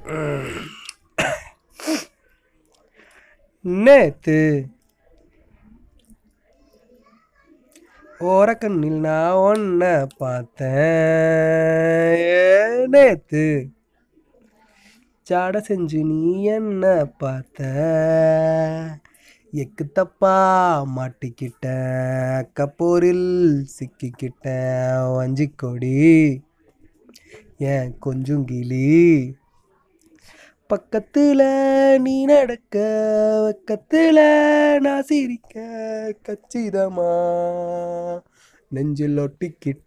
நேத்து ஓரக்கண்ணில் நான் ஒன்ன பார்த்தேன் நேத்து ஜாட செஞ்சு நீ என்ன பார்த்த எக்கு தப்பா மாட்டிக்கிட்ட கப்போரில் சிக்கிக்கிட்ட வஞ்சிக்கொடி ஏன் கொஞ்சம் கிளி பக்கத்துல நீ நடக்க பக்கத்துல நான் சிரிக்க கச்சிதமா நெஞ்சில் ஒட்டிக்கிட்ட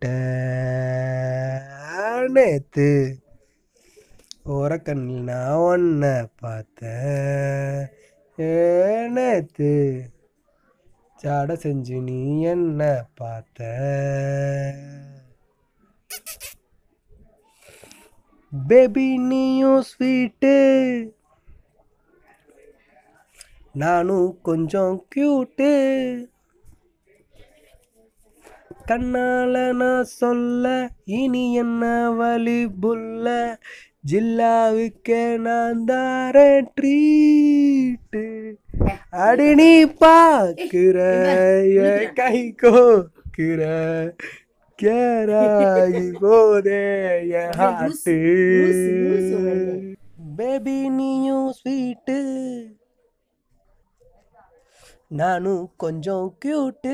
நேத்து ஓரக்கண்ணில் நான் ஒன்ன பார்த்தேன் ஏ நேத்து ஜாட செஞ்சு நீ என்ன பார்த்த பேபி நீயும் ஸ்வீட்டு நானும் கொஞ்சம் க்யூட்டு கண்ணால நான் சொல்ல இனி என்ன வழி புல்ல ஜில்லாவுக்கே நான் தாரேன் ட்ரீட்டு அடி நீ பாக்குற என் கை கோக்குற கேராகி போதே என் ஹார்ட்டு லூசு, லூசு வருது. பேபி நீயும் ஸ்வீட்டு நானும் கொஞ்சம் க்யூட்டு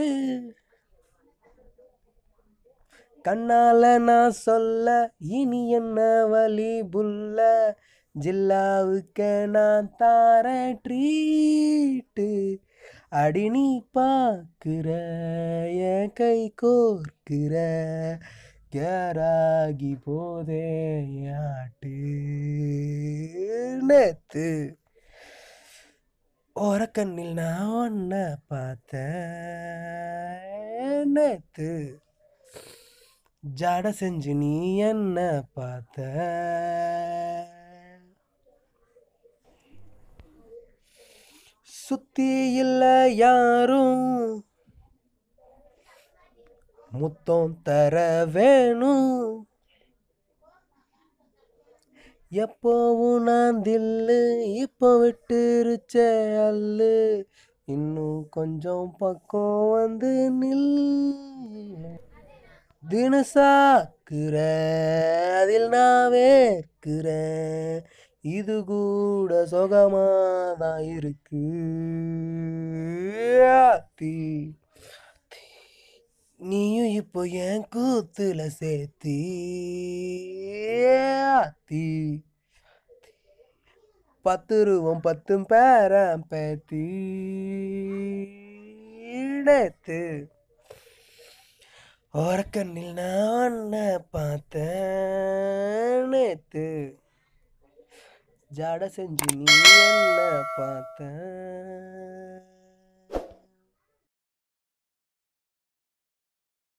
கண்ணால நான் சொல்ல இனி என்ன வழி புல்ல ஜில்லாவுக்கு நான் தாரேன் ட்ரீட்டு அடி நீ பார்க்குற என் கை கோர்க்கிற கேராகி போதே ஆட்டு நேத்து ஓரக்கண்ணில் நான் ஒன்ன பார்த்தேன் நேத்து ஜாட செஞ்சு நீ என்ன பார்த்த சுத்தி இல்ல யாரும் முத்தம் தர வேணும் எப்போவும் நான் தில்லு இப்போ விட்டுருச்சே அல்லு இன்னும் கொஞ்சம் பக்கம் வந்து நில் தினசாக்குற அதில் நான் வேர்க்கிறேன் இது கூட சுகமாதான் இருக்கு ஆத்தி நீயும் இப்போ என் கூத்துல சேர்த்தி ஆத்தி பத்து ரூபம் பத்தும் பேரன் பேத்தி நேத்து ஓரக்கண்ணில் நான் உன்னை பார்த்தேன் நேத்து ஜாட செஞ்சு நீ என்ன பார்த்தேன்